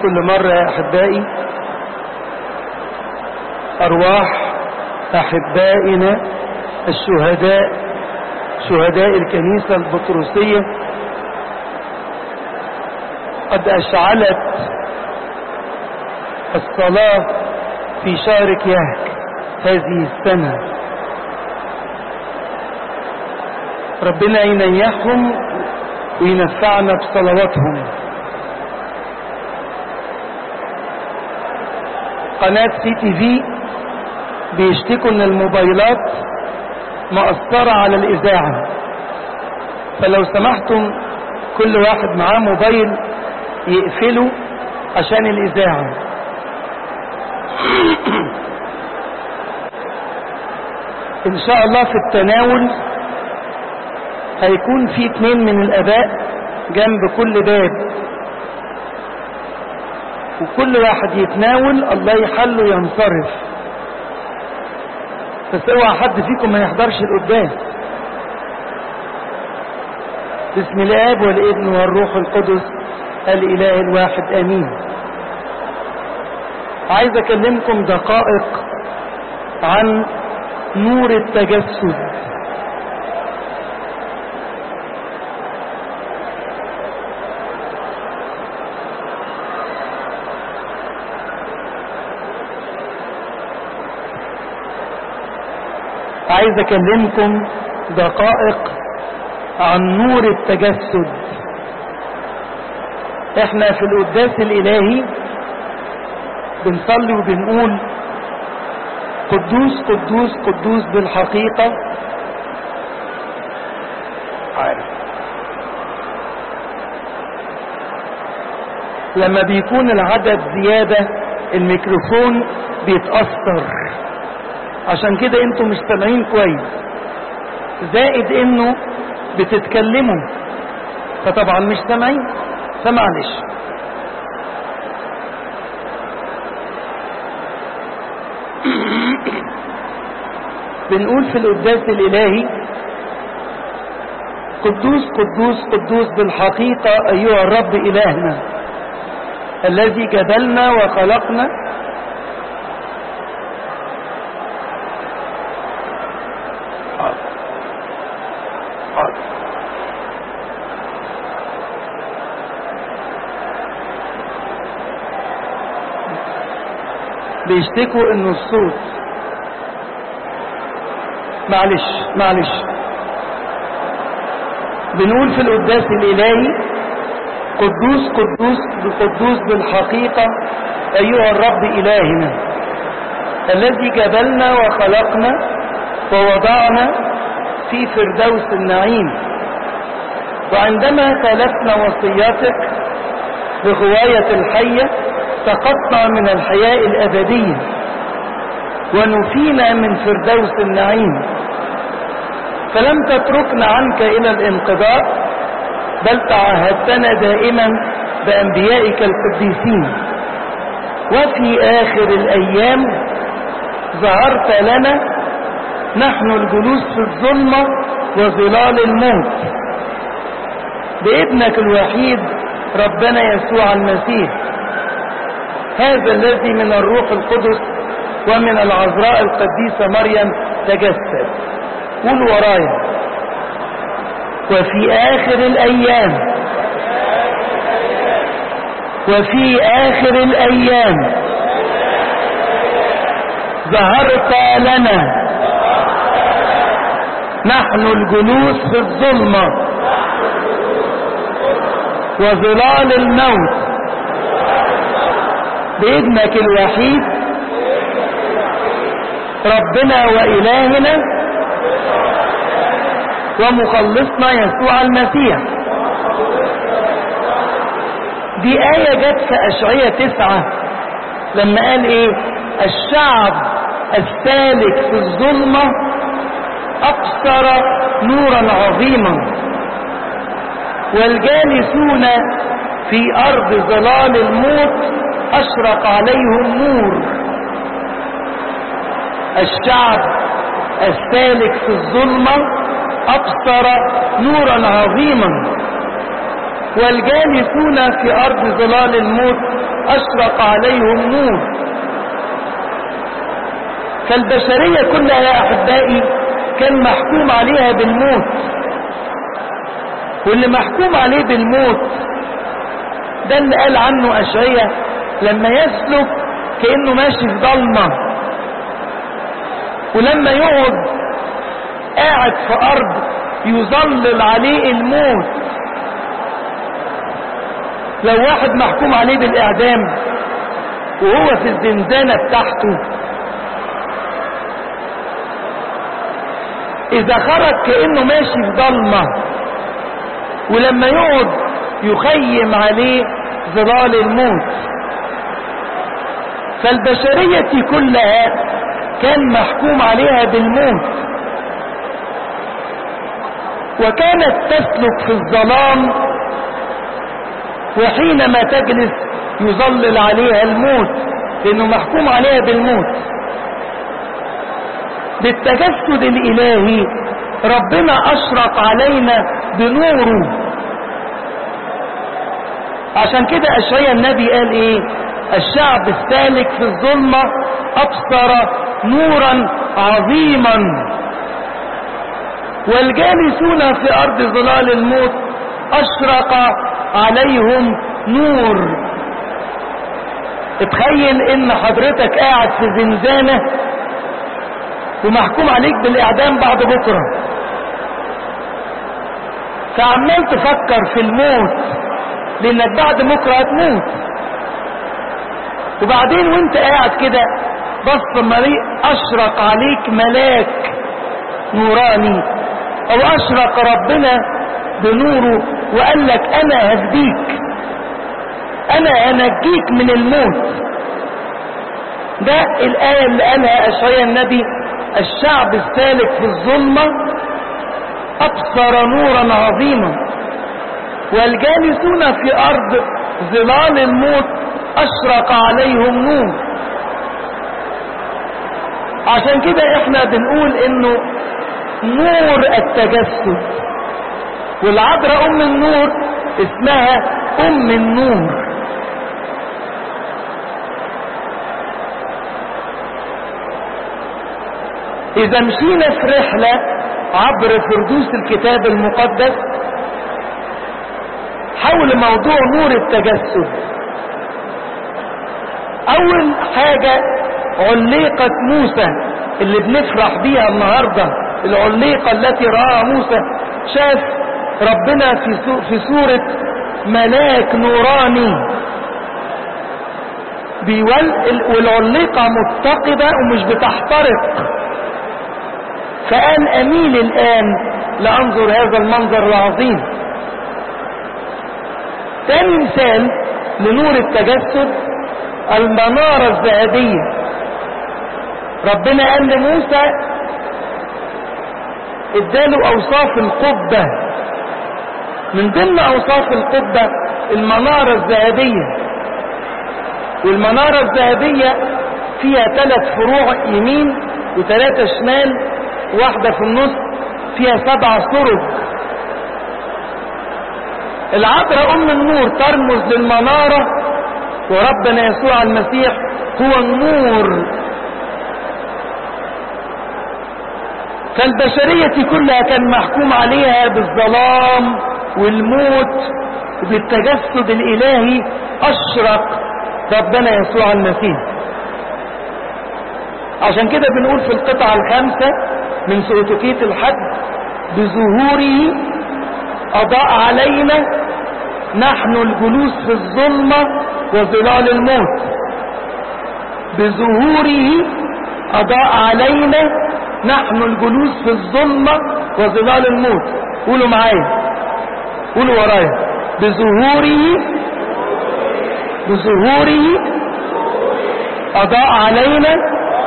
كل مرة يا أحبائي أرواح أحبائنا الشهداء شهداء الكنيسة البطرسية قد أشعلت الصلاة في شهر كياك هذه السنة ربنا ينيحهم وينفعنا بصلواتهم قناة سي تي في بيشتكوا ان الموبايلات مأثرة على الإذاعة فلو سمحتم كل واحد معاه موبايل يقفله عشان الإذاعة إن شاء الله في التناول هيكون في اتنين من الآباء جنب كل باب وكل واحد يتناول الله يحله ينصرف بس اوعى حد فيكم ما يحضرش القداس بسم الاب والابن والروح القدس الاله الواحد امين عايز اكلمكم دقائق عن نور التجسد عايز اكلمكم دقائق عن نور التجسد احنا في القداس الالهي بنصلي وبنقول قدوس قدوس قدوس بالحقيقة عارف لما بيكون العدد زيادة الميكروفون بيتأثر عشان كده انتوا مش سامعين كويس زائد انه بتتكلموا فطبعا مش سامعين فمعلش بنقول في القداس الالهي قدوس قدوس قدوس بالحقيقة ايها الرب الهنا الذي جبلنا وخلقنا بيشتكوا انه الصوت معلش معلش بنقول في القداس الالهي قدوس قدوس قدوس بالحقيقة ايها الرب الهنا الذي جبلنا وخلقنا ووضعنا في فردوس النعيم وعندما خالفنا وصياتك بغواية الحية سقطنا من الحياة الأبدية ونفينا من فردوس النعيم فلم تتركنا عنك إلى الانقضاء بل تعهدتنا دائما بأنبيائك القديسين وفي آخر الأيام ظهرت لنا نحن الجلوس في الظلمة وظلال الموت بابنك الوحيد ربنا يسوع المسيح هذا الذي من الروح القدس ومن العذراء القديسة مريم تجسد قول ورايا وفي آخر الأيام وفي آخر الأيام ظهرت لنا نحن الجلوس في الظلمة وظلال الموت بابنك الوحيد ربنا وإلهنا ومخلصنا يسوع المسيح دي آية جت في أشعية تسعة لما قال إيه الشعب السالك في الظلمة أبصر نورا عظيما والجالسون في أرض ظلال الموت أشرق عليهم نور الشعب السالك في الظلمة أبصر نورا عظيما والجالسون في أرض ظلال الموت أشرق عليهم نور فالبشرية كلها يا أحبائي كان محكوم عليها بالموت واللي محكوم عليه بالموت ده اللي قال عنه أشعية لما يسلك كأنه ماشي في ضلمة ولما يقعد قاعد في أرض يظلل عليه الموت لو واحد محكوم عليه بالإعدام وهو في الزنزانة بتاعته إذا خرج كأنه ماشي في ضلمة ولما يقعد يخيم عليه ظلال الموت فالبشرية كلها كان محكوم عليها بالموت وكانت تسلك في الظلام وحينما تجلس يظلل عليها الموت لانه محكوم عليها بالموت بالتجسد الالهي ربنا اشرق علينا بنوره عشان كده اشعيا النبي قال ايه الشعب السالك في الظلمة ابصر نورا عظيما والجالسون في ارض ظلال الموت اشرق عليهم نور اتخيل ان حضرتك قاعد في زنزانة ومحكوم عليك بالاعدام بعد بكرة فعمال تفكر في الموت لانك بعد بكرة هتموت وبعدين وانت قاعد كده بص مريء اشرق عليك ملاك نوراني او اشرق ربنا بنوره وقال لك انا ههديك انا هنجيك من الموت ده الآية اللي قالها أشعيا النبي الشعب السالك في الظلمة أبصر نورا عظيما والجالسون في أرض ظلال الموت أشرق عليهم نور عشان كده احنا بنقول انه نور التجسد والعذراء ام النور اسمها ام النور اذا مشينا في رحلة عبر فردوس الكتاب المقدس حول موضوع نور التجسد اول حاجة عليقة موسى اللي بنفرح بيها النهاردة العليقة التي رآها موسى شاف ربنا في في صورة ملاك نوراني بيول والعليقة متقدة ومش بتحترق فقال أميل الآن لأنظر هذا المنظر العظيم تاني مثال لنور التجسد المنارة الذهبية ربنا قال لموسى اداله اوصاف القبة من ضمن اوصاف القبة المنارة الذهبية والمنارة الذهبية فيها ثلاث فروع يمين وثلاثة شمال واحدة في النص فيها سبع سرج العذراء ام النور ترمز للمنارة وربنا يسوع المسيح هو النور فالبشرية كلها كان محكوم عليها بالظلام والموت وبالتجسد الإلهي أشرق ربنا يسوع المسيح عشان كده بنقول في القطعة الخامسة من سؤتكية الحج بظهوره أضاء علينا نحن الجلوس في الظلمة وظلال الموت بظهوره أضاء علينا نحن الجلوس في الظلمة وظلال الموت قولوا معايا قولوا ورايا بظهوره بظهوره أضاء علينا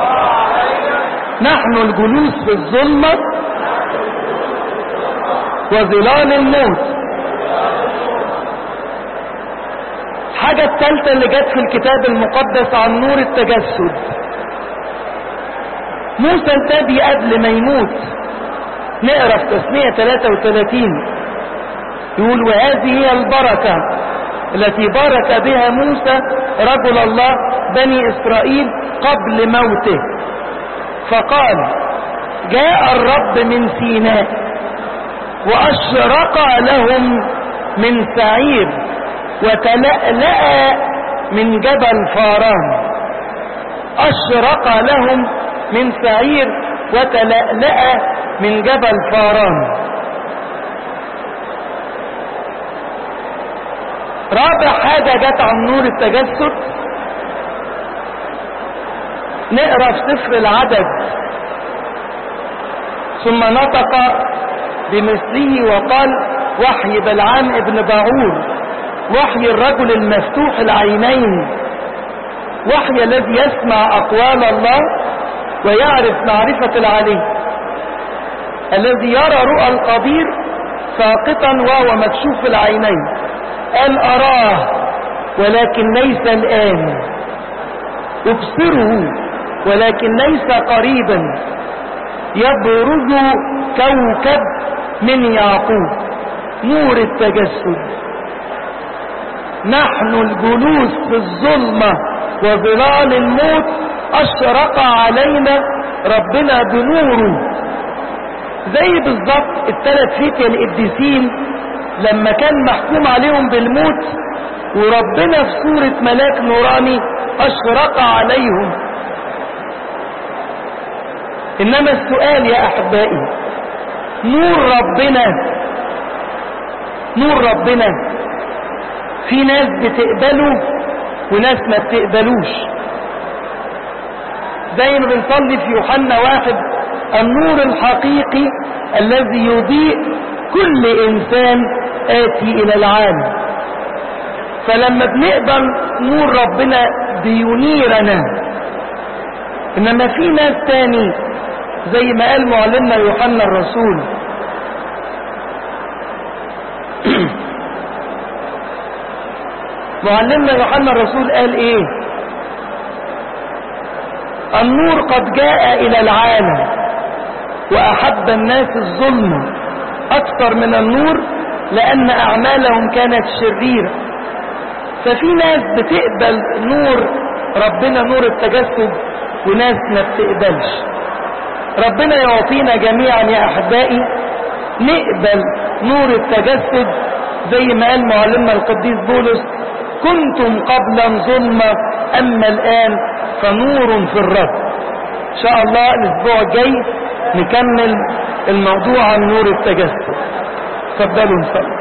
نحن الجلوس في الظلمة وظلال الموت الحاجة الثالثة اللي جت في الكتاب المقدس عن نور التجسد موسى النبي قبل ما يموت نقرا في تسمية 33 يقول وهذه هي البركة التي بارك بها موسى رجل الله بني إسرائيل قبل موته فقال جاء الرب من سيناء وأشرق لهم من سعير وتلألأ من جبل فاران أشرق لهم من سعير وتلألأ من جبل فاران رابع حاجة جت عن نور التجسد نقرا في سفر العدد ثم نطق بمثله وقال وحي بلعام ابن باعور وحي الرجل المفتوح العينين وحي الذي يسمع أقوال الله ويعرف معرفة العلي الذي يرى رؤى القدير ساقطا وهو مكشوف العينين قال أراه ولكن ليس الآن أبصره ولكن ليس قريبا يبرز كوكب من يعقوب نور التجسد نحن الجلوس في الظلمة وظلال الموت أشرق علينا ربنا بنوره زي بالظبط الثلاث فتية القديسين لما كان محكوم عليهم بالموت وربنا في صورة ملاك نوراني أشرق عليهم إنما السؤال يا أحبائي نور ربنا نور ربنا في ناس بتقبله وناس ما بتقبلوش زي ما بنصلي في يوحنا واحد النور الحقيقي الذي يضيء كل إنسان آتي إلى العالم فلما بنقبل نور ربنا بينيرنا إنما في ناس تاني زي ما قال معلمنا يوحنا الرسول معلمنا يوحنا الرسول قال ايه النور قد جاء الى العالم واحب الناس الظلم اكثر من النور لان اعمالهم كانت شريرة ففي ناس بتقبل نور ربنا نور التجسد وناس ما بتقبلش ربنا يعطينا جميعا يا احبائي نقبل نور التجسد زي ما قال معلمنا القديس بولس كنتم قبلا ظلمة اما الان فنور في الرب ان شاء الله الاسبوع الجاي نكمل الموضوع عن نور التجسد تفضلوا نصلي